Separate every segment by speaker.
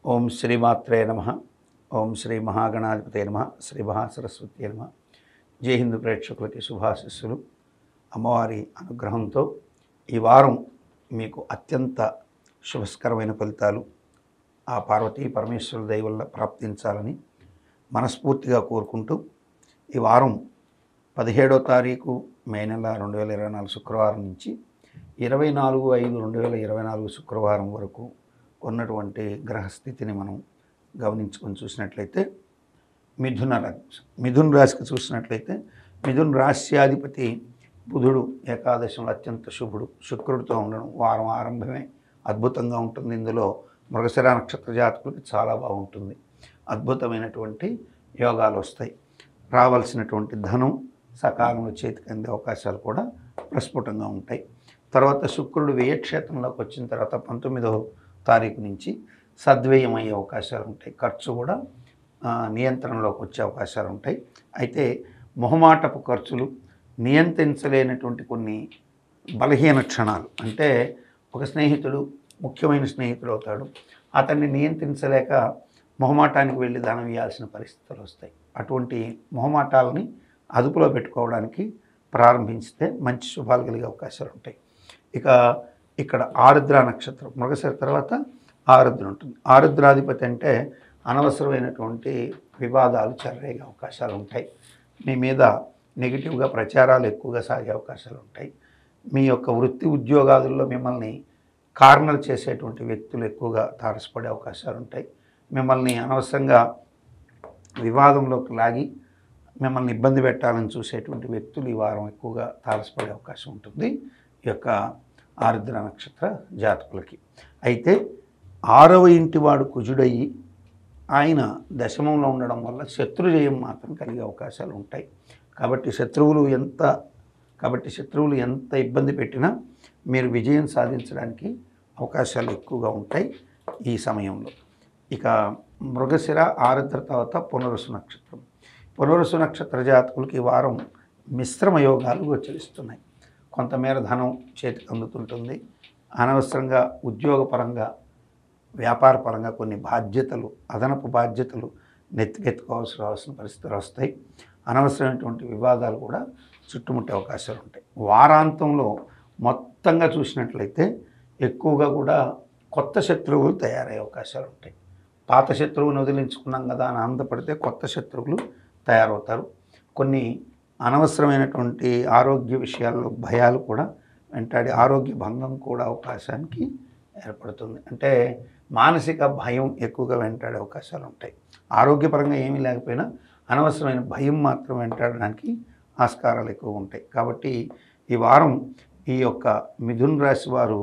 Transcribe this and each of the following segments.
Speaker 1: ఓం శ్రీమాత్రే నమ ఓం శ్రీ మహాగణాధిపతే నమ శ్రీ మహాసరస్వతి నమ జై హిందూ ప్రేక్షకులకి శుభాశిస్సులు అమ్మవారి అనుగ్రహంతో ఈ వారం మీకు అత్యంత శుభస్కరమైన ఫలితాలు ఆ పార్వతీ పరమేశ్వరుల దయ వల్ల ప్రాప్తించాలని మనస్ఫూర్తిగా కోరుకుంటూ ఈ వారం పదిహేడో తారీఖు మే నెల రెండు వేల ఇరవై నాలుగు శుక్రవారం నుంచి ఇరవై నాలుగు ఐదు రెండు వేల ఇరవై నాలుగు శుక్రవారం వరకు ఉన్నటువంటి గ్రహస్థితిని మనం గమనించుకొని చూసినట్లయితే మిథున రాశి మిథున రాశికి చూసినట్లయితే మిథున రాశ్యాధిపతి బుధుడు ఏకాదశంలో అత్యంత శుభుడు శుక్రుడితో ఉండడం వారం ఆరంభమే అద్భుతంగా ఉంటుంది ఇందులో మృగశిర నక్షత్ర జాతకులకి చాలా బాగుంటుంది అద్భుతమైనటువంటి యోగాలు వస్తాయి రావాల్సినటువంటి ధనం సకాలంలో చేతికి అందే అవకాశాలు కూడా ప్రస్ఫుటంగా ఉంటాయి తర్వాత శుక్రుడు వ్యయక్షేత్రంలోకి వచ్చిన తర్వాత పంతొమ్మిదవ తారీఖు నుంచి సద్వ్యయం అయ్యే అవకాశాలు ఉంటాయి ఖర్చు కూడా ఆ, నియంత్రణలోకి వచ్చే అవకాశాలు ఉంటాయి అయితే మొహమాటపు ఖర్చులు నియంత్రించలేనటువంటి కొన్ని బలహీన క్షణాలు అంటే ఒక స్నేహితుడు ముఖ్యమైన స్నేహితుడు అవుతాడు అతన్ని నియంత్రించలేక మొహమాటానికి వెళ్ళి దానం ఇవ్వాల్సిన పరిస్థితులు వస్తాయి అటువంటి మొహమాటాలని అదుపులో పెట్టుకోవడానికి ప్రారంభించితే మంచి శుభాలు కలిగే అవకాశాలు ఉంటాయి ఇక ఇక్కడ ఆరుద్ర నక్షత్రం మృగశిర తర్వాత ఆరుద్ర ఉంటుంది ఆరుద్రాధిపతి అంటే అనవసరమైనటువంటి వివాదాలు చెలరేగే అవకాశాలు ఉంటాయి మీ మీద నెగిటివ్గా ప్రచారాలు ఎక్కువగా సాగే అవకాశాలు ఉంటాయి మీ యొక్క వృత్తి ఉద్యోగాదుల్లో మిమ్మల్ని కార్నర్ చేసేటువంటి వ్యక్తులు ఎక్కువగా తారసపడే అవకాశాలు ఉంటాయి మిమ్మల్ని అనవసరంగా వివాదంలోకి లాగి మిమ్మల్ని ఇబ్బంది పెట్టాలని చూసేటువంటి వ్యక్తులు ఈ వారం ఎక్కువగా తారసపడే అవకాశం ఉంటుంది ఈ యొక్క ఆరుద్ర నక్షత్ర జాతకులకి అయితే ఆరవ ఇంటి వాడు కుజుడయ్యి ఆయన దశమంలో ఉండడం వల్ల శత్రుజయం మాత్రం కలిగే అవకాశాలు ఉంటాయి కాబట్టి శత్రువులు ఎంత కాబట్టి శత్రువులు ఎంత ఇబ్బంది పెట్టినా మీరు విజయం సాధించడానికి అవకాశాలు ఎక్కువగా ఉంటాయి ఈ సమయంలో ఇక మృగశిర ఆరుద్ర తర్వాత పునరుసు నక్షత్రం పునరుసు నక్షత్ర జాతకులకి ఈ వారం మిశ్రమ యోగాలు గోచరిస్తున్నాయి కొంతమేర ధనం చేతికి అందుతుంటుంది అనవసరంగా ఉద్యోగపరంగా వ్యాపార పరంగా కొన్ని బాధ్యతలు అదనపు బాధ్యతలు నెత్తికెత్తుకోవాల్సి రావాల్సిన పరిస్థితులు వస్తాయి అనవసరమైనటువంటి వివాదాలు కూడా చుట్టుముట్టే అవకాశాలు ఉంటాయి వారాంతంలో మొత్తంగా చూసినట్లయితే ఎక్కువగా కూడా కొత్త శత్రువులు తయారయ్యే అవకాశాలు ఉంటాయి పాత శత్రువుని వదిలించుకున్నాం కదా అని ఆనందపడితే కొత్త శత్రువులు తయారవుతారు కొన్ని అనవసరమైనటువంటి ఆరోగ్య విషయాల్లో భయాలు కూడా వెంటాడి ఆరోగ్య భంగం కూడా అవకాశానికి ఏర్పడుతుంది అంటే మానసిక భయం ఎక్కువగా వెంటాడే అవకాశాలు ఉంటాయి ఆరోగ్యపరంగా ఏమీ లేకపోయినా అనవసరమైన భయం మాత్రం వెంటాడడానికి ఆస్కారాలు ఎక్కువ ఉంటాయి కాబట్టి ఈ వారం ఈ యొక్క మిథున్ రాశి వారు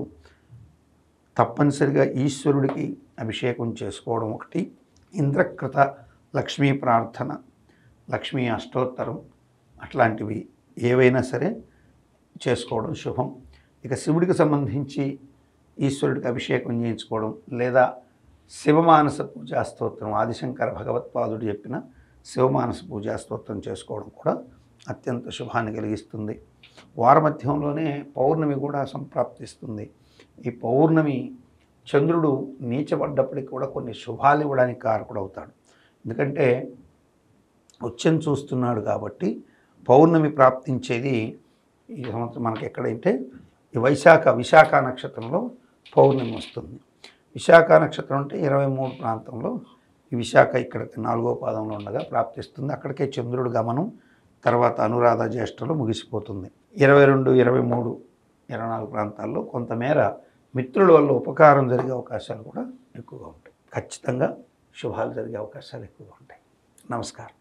Speaker 1: తప్పనిసరిగా ఈశ్వరుడికి అభిషేకం చేసుకోవడం ఒకటి ఇంద్రకృత లక్ష్మీ ప్రార్థన లక్ష్మీ అష్టోత్తరం అట్లాంటివి ఏవైనా సరే చేసుకోవడం శుభం ఇక శివుడికి సంబంధించి ఈశ్వరుడికి అభిషేకం చేయించుకోవడం లేదా శివమానస పూజా స్తోత్రం ఆదిశంకర భగవత్పాదుడు చెప్పిన శివమానస పూజా స్తోత్రం చేసుకోవడం కూడా అత్యంత శుభాన్ని కలిగిస్తుంది వారమధ్యంలోనే పౌర్ణమి కూడా సంప్రాప్తిస్తుంది ఈ పౌర్ణమి చంద్రుడు నీచబడ్డప్పటికి కూడా కొన్ని శుభాలు ఇవ్వడానికి కారకుడు అవుతాడు ఎందుకంటే ఉచ్చం చూస్తున్నాడు కాబట్టి పౌర్ణమి ప్రాప్తించేది ఈ సంవత్సరం మనకి ఎక్కడంటే ఈ వైశాఖ విశాఖ నక్షత్రంలో పౌర్ణమి వస్తుంది విశాఖ నక్షత్రం అంటే ఇరవై మూడు ప్రాంతంలో ఈ విశాఖ ఇక్కడ నాలుగో పాదంలో ఉండగా ప్రాప్తిస్తుంది అక్కడికే చంద్రుడు గమనం తర్వాత అనురాధ జ్యేష్ఠలో ముగిసిపోతుంది ఇరవై రెండు ఇరవై మూడు ఇరవై నాలుగు ప్రాంతాల్లో కొంతమేర మిత్రుల వల్ల ఉపకారం జరిగే అవకాశాలు కూడా ఎక్కువగా ఉంటాయి ఖచ్చితంగా శుభాలు జరిగే అవకాశాలు ఎక్కువగా ఉంటాయి నమస్కారం